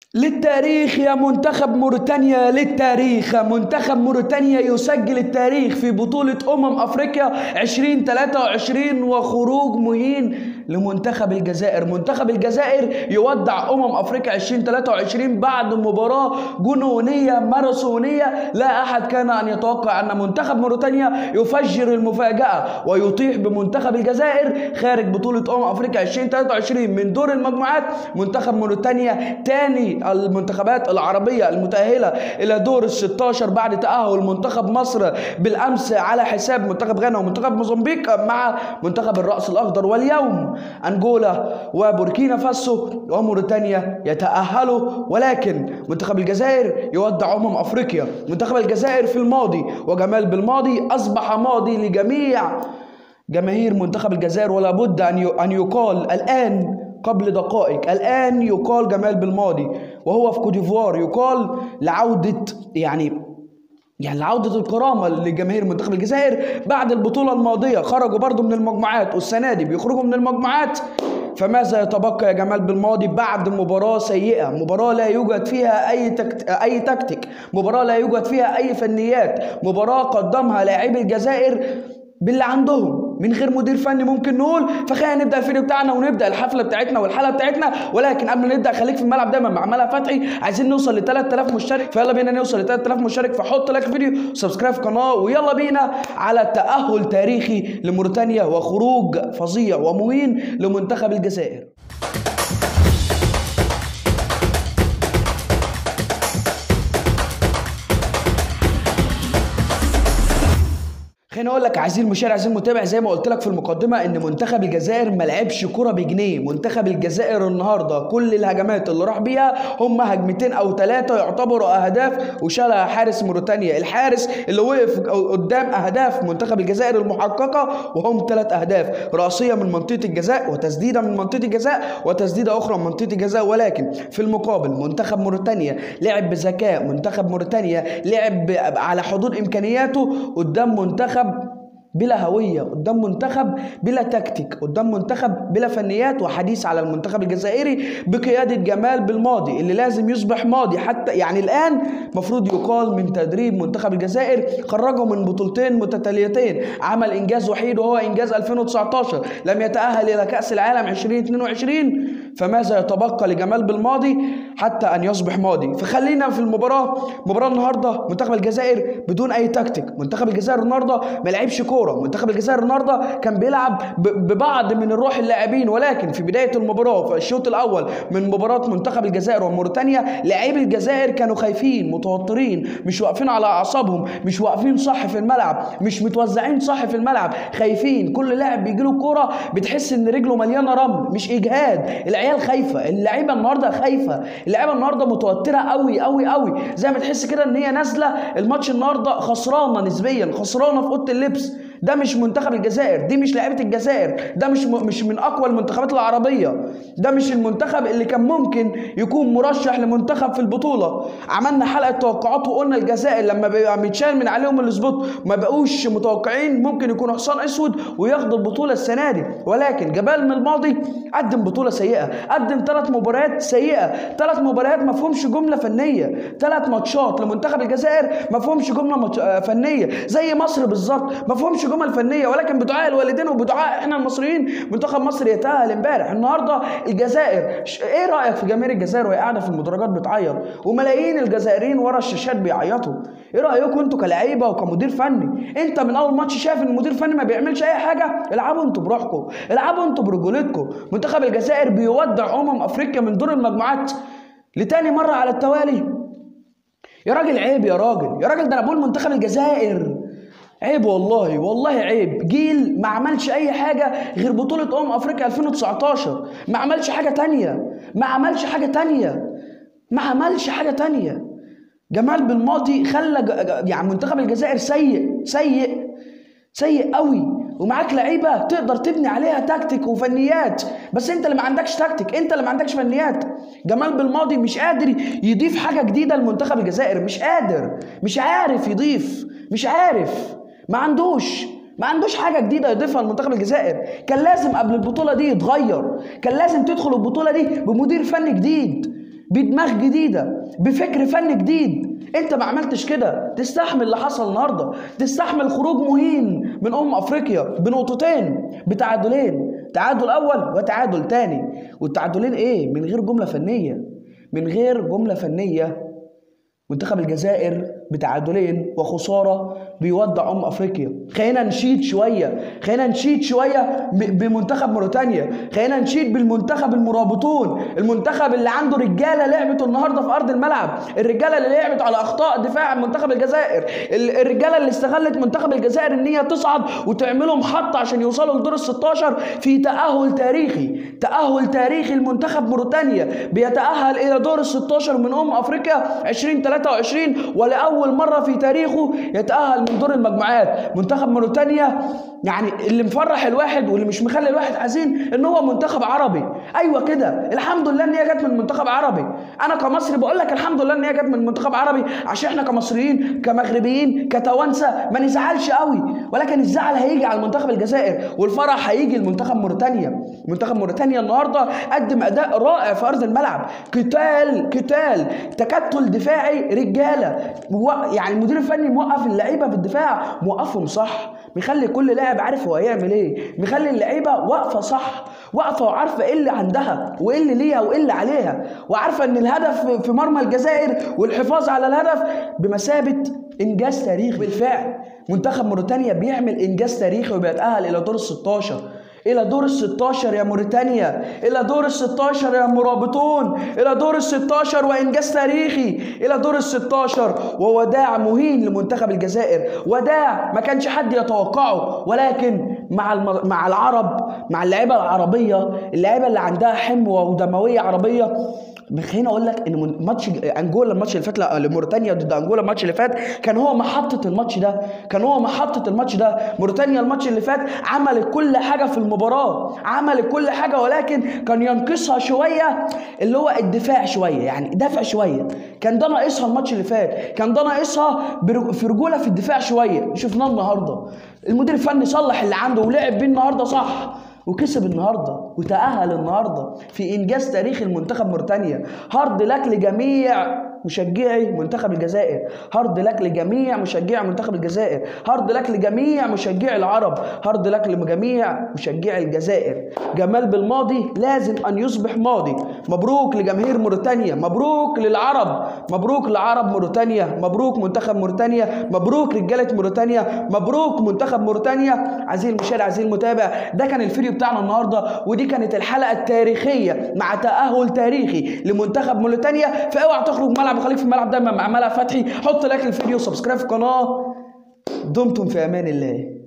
للتاريخ يا منتخب موريتانيا للتاريخ منتخب موريتانيا يسجل التاريخ في بطولة أمم أفريقيا 2023 وخروج مهين لمنتخب الجزائر منتخب الجزائر يودع أمم أفريقيا 2023 بعد مباراة جنونية ماراثونية لا أحد كان أن يتوقع أن منتخب موريتانيا يفجر المفاجأة ويطيح بمنتخب الجزائر خارج بطولة أمم أفريقيا 2023 من دور المجموعات منتخب موريتانيا تاني المنتخبات العربية المتأهلة إلى دور ال 16 بعد تأهل منتخب مصر بالأمس على حساب منتخب غانا ومنتخب موزمبيق مع منتخب الرأس الأخضر واليوم أنجولا وبوركينا فاسو وموريتانيا يتأهلوا ولكن منتخب الجزائر يودع أمم أفريقيا منتخب الجزائر في الماضي وجمال بالماضي أصبح ماضي لجميع جماهير منتخب الجزائر ولا بد أن أن يقال الآن قبل دقائق الآن يقال جمال بالماضي وهو في كوديفوار يقال لعودة يعني يعني لعودة الكرامة لجماهير منتخب الجزائر بعد البطولة الماضية خرجوا برضو من المجموعات والسنة دي بيخرجوا من المجموعات فماذا يتبقى يا جمال بالماضي بعد مباراة سيئة مباراة لا يوجد فيها أي تكت... أي تكتيك مباراة لا يوجد فيها أي فنيات مباراة قدمها لاعبي الجزائر باللي عندهم من غير مدير فني ممكن نقول فخلينا نبدا الفيديو بتاعنا ونبدا الحفله بتاعتنا والحلقه بتاعتنا ولكن قبل ما نبدا خليك في الملعب دايما مع ملعب فتحي عايزين نوصل ل 3000 مشترك فيلا بينا نوصل ل 3000 مشترك فحط لايك الفيديو وسبسكرايب في القناه ويلا بينا على التاهل تاريخي لموريتانيا وخروج فظيع ومهين لمنتخب الجزائر خليني اقول لك عايزين المشاهد عايزين المتابع زي ما قلت لك في المقدمه ان منتخب الجزائر ما لعبش كوره بجنيه منتخب الجزائر النهارده كل الهجمات اللي راح بيها هم هجمتين او ثلاثه يعتبروا اهداف وشالها حارس موريتانيا الحارس اللي وقف قدام اهداف منتخب الجزائر المحققه وهم ثلاث اهداف راسيه من منطقه الجزاء وتسديده من منطقه الجزاء وتسديده اخرى من منطقه الجزاء ولكن في المقابل منتخب موريتانيا لعب بذكاء منتخب موريتانيا لعب على حدود امكانياته قدام منتخب بلا هوية قدام منتخب بلا تكتيك قدام منتخب بلا فنيات وحديث على المنتخب الجزائري بقيادة جمال بالماضي اللي لازم يصبح ماضي حتى يعني الآن مفروض يقال من تدريب منتخب الجزائر خرجه من بطولتين متتاليتين عمل إنجاز وحيد وهو إنجاز 2019 لم يتأهل إلى كأس العالم 2022 فماذا يتبقى لجمال بالماضي حتى أن يصبح ماضي فخلينا في المباراة مباراة النهاردة منتخب الجزائر بدون أي تكتيك منتخب الجزائر النهاردة ما لعبش كورة منتخب الجزائر النهاردة كان بيلعب ببعض من الروح اللاعبين ولكن في بداية المباراة في الشوط الأول من مباراة منتخب الجزائر وموريتانيا لاعبي الجزائر كانوا خايفين متوترين مش واقفين على أعصابهم مش واقفين صح في الملعب مش متوزعين صح في الملعب خايفين كل لاعب بيجي له الكورة بتحس إن رجله مليانة رمل مش إجهاد العيال خايفة اللعيبة النهاردة خايفة اللعيبة النهاردة متوترة قوي قوي قوي زي ما تحس كده إن هي نازلة الماتش النهاردة خسرانة نسبيا خسرانة في أوضة اللبس ده مش منتخب الجزائر دي مش لعيبه الجزائر ده مش م... مش من اقوى المنتخبات العربيه ده مش المنتخب اللي كان ممكن يكون مرشح لمنتخب في البطوله عملنا حلقه توقعات وقلنا الجزائر لما بيبقى متشال من عليهم السبوت ما بقوش متوقعين ممكن يكونوا حصان اسود وياخدوا البطوله السنه دي ولكن جبال من الماضي قدم بطوله سيئه قدم ثلاث مباريات سيئه ثلاث مباريات ما فيهمش جمله فنيه ثلاث ماتشات لمنتخب الجزائر ما فيهمش جمله ماتش... فنيه زي مصر بالظبط ما فيهمش جمل فنيه ولكن بدعاء الوالدين وبدعاء احنا المصريين منتخب مصر يتاهل امبارح النهارده الجزائر ايه رايك في جماهير الجزائر وهي قاعده في المدرجات بتعيط وملايين الجزائريين ورا الشاشات بيعيطوا ايه رايكم انتوا كلاعيبه وكمدير فني انت من اول ماتش شايف ان المدير الفني ما بيعملش اي حاجه العبوا انتوا بروحكم العبوا انتوا برجولتكم منتخب الجزائر بيودع امم افريقيا من دور المجموعات لتاني مره على التوالي يا راجل عيب يا راجل يا راجل ده انا بقول منتخب الجزائر عيب والله والله عيب جيل ما عملش اي حاجه غير بطوله امم افريقيا 2019 ما عملش حاجه تانية ما عملش حاجه تانية ما عملش حاجه تانية جمال بالماضي خلى يعني منتخب الجزائر سيء سيء سيء قوي ومعاك لعيبه تقدر تبني عليها تكتيك وفنيات بس انت اللي ما عندكش تكتيك انت اللي ما عندكش فنيات جمال بالماضي مش قادر يضيف حاجه جديده لمنتخب الجزائر مش قادر مش عارف يضيف مش عارف ما عندوش ما عندوش حاجة جديدة يضيفها لمنتخب الجزائر كان لازم قبل البطولة دي يتغير كان لازم تدخل البطولة دي بمدير فني جديد بدماغ جديده بفكر فن جديد انت ما عملتش كده تستحمل اللي حصل النهارده تستحمل خروج مهين من ام افريقيا بنقطتين بتعادلين تعادل اول وتعادل تاني والتعادلين ايه من غير جمله فنيه من غير جمله فنيه منتخب الجزائر بتعادلين وخساره بيودع ام افريقيا خلينا نشيد شويه خلينا نشيد شويه ب- بمنتخب موريتانيا خلينا نشيد بالمنتخب المرابطون المنتخب اللي عنده رجاله لعبت النهارده في ارض الملعب الرجاله اللي لعبت على اخطاء دفاع منتخب الجزائر ال- الرجاله اللي استغلت منتخب الجزائر ان هي تصعد وتعمله محطه عشان يوصلوا لدور ال 16 في تاهل تاريخي تاهل تاريخي لمنتخب موريتانيا بيتاهل الى دور ال 16 من ام افريقيا 2023 ولاول مره في تاريخه يتاهل من دور المجموعات منتخب موريتانيا يعني اللي مفرح الواحد واللي مش مخلي الواحد حزين ان هو منتخب عربي ايوه كده الحمد لله ان هي جت من منتخب عربي انا كمصري بقول لك الحمد لله ان هي جت من منتخب عربي عشان احنا كمصريين كمغربيين كتوانسه ما نزعلش قوي ولكن الزعل هيجي على المنتخب الجزائر والفرح هيجي لمنتخب موريتانيا منتخب موريتانيا النهارده قدم اداء رائع في ارض الملعب قتال قتال تكتل دفاعي رجاله و- يعني المدير الفني موقف اللعيبه في الدفاع موقفهم صح مخلي كل لاعب عارف هو هيعمل ايه مخلي اللعيبه واقفه صح واقفه وعارفه ايه اللي عندها وايه اللي ليها وايه اللي عليها وعارفه ان الهدف في مرمى الجزائر والحفاظ على الهدف بمثابه انجاز تاريخي بالفعل منتخب موريتانيا بيعمل انجاز تاريخي وبيتاهل الى دور ال 16 الى دور ال 16 يا موريتانيا الى دور ال 16 يا مرابطون الى دور ال 16 وانجاز تاريخي الى دور ال 16 ووداع مهين لمنتخب الجزائر وداع ما كانش حد يتوقعه ولكن مع الم... مع العرب مع اللعيبه العربيه اللعيبه اللي عندها حموه ودمويه عربيه خليني اقول لك ان من- ماتش انجولا الماتش اللي فات لا، لموريتانيا ضد انجولا الماتش اللي فات كان هو محطه الماتش ده كان هو محطه الماتش ده موريتانيا الماتش اللي فات عملت كل حاجه في المباراه عملت كل حاجه ولكن كان ينقصها شويه اللي هو الدفاع شويه يعني دفع شويه كان ده ناقصها الماتش اللي فات كان ده ناقصها برج- في رجوله في الدفاع شويه شفناه النهارده المدير الفني صلح اللي عنده ولعب بيه النهارده صح وكسب النهارده وتأهل النهارده في انجاز تاريخي لمنتخب موريتانيا هارد لك لجميع مشجعي منتخب الجزائر هارد لك لجميع مشجعي منتخب الجزائر هارد لك لجميع مشجعي العرب هارد لك لجميع مشجعي الجزائر جمال بالماضي لازم ان يصبح ماضي مبروك لجماهير موريتانيا مبروك للعرب مبروك لعرب موريتانيا مبروك منتخب موريتانيا مبروك رجاله موريتانيا مبروك منتخب موريتانيا عزيزي المشاهد عزيزي المتابع ده كان الفيديو بتاعنا النهارده ودي كانت الحلقه التاريخيه مع تاهل تاريخي لمنتخب موريتانيا فاوعى تخرج ملعب وخليك في الملعب دايما مع ملعب فتحي حط لايك للفيديو وسبسكرايب في القناه دمتم في امان الله